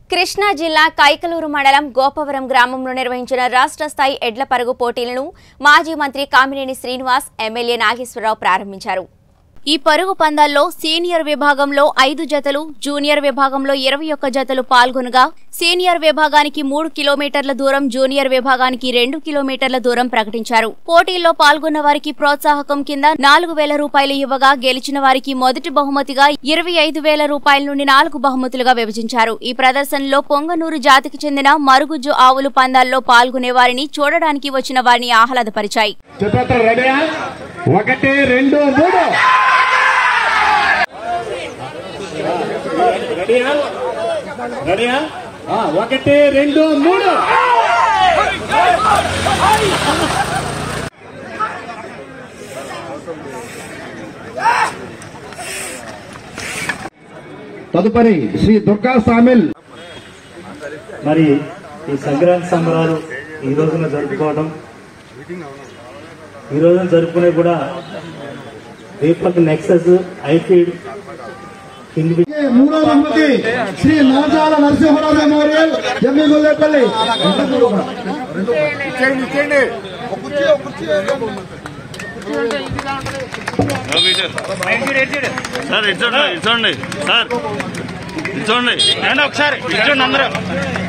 కృష్ణా జిల్లా కైకలూరు మండలం గోపవరం గ్రామంలో నిర్వహించిన రాష్ట్ర స్థాయి ఎడ్ల పరుగు పోటీలను మాజీ మంత్రి కామినేని శ్రీనివాస్ ఎమ్మెల్యే నాగేశ్వరరావు ప్రారంభించారు ఈ పరుగు పందాల్లో సీనియర్ విభాగంలో ఐదు జతలు జూనియర్ విభాగంలో ఇరవై ఒక్క జతలు పాల్గొనగా సీనియర్ విభాగానికి మూడు కిలోమీటర్ల దూరం జూనియర్ విభాగానికి రెండు కిలోమీటర్ల దూరం ప్రకటించారు పోటీల్లో పాల్గొన్న వారికి ప్రోత్సాహకం కింద నాలుగు వేల రూపాయలు ఇవ్వగా గెలిచిన వారికి మొదటి బహుమతిగా ఇరవై ఐదు వేల రూపాయల నుండి నాలుగు బహుమతులుగా విభజించారు ఈ ప్రదర్శనలో పొంగనూరు జాతికి చెందిన మరుగుజ్జు ఆవులు పందాల్లో పాల్గొనే వారిని చూడడానికి వచ్చిన వారిని ఆహ్లాదపరిచాయి చిత్రతో రెడీయా ఒకటి రెండు మూడు రెడీయా రెడీయా ఆ, ఒకటి రెండు మూడు తదుపరి శ్రీ దుర్గా సామిల్ మరి ఈ సంక్రాంతి సంబరాలు ఈ రోజున జరుపుకోవడం ఈ రోజున జరుపుకునే కూడా దీపక్ నెక్సస్ ఐఫీడ్ కింగ్ మూడో బహుమతి శ్రీ నాజాల నరసింహరావు మెమోరియల్ జమ్మి గొల్లేపల్లి సార్ ఇటు చూడండి ఇటు చూడండి సార్ ఇటు చూడండి ఒకసారి ఇటు చూడండి అందరూ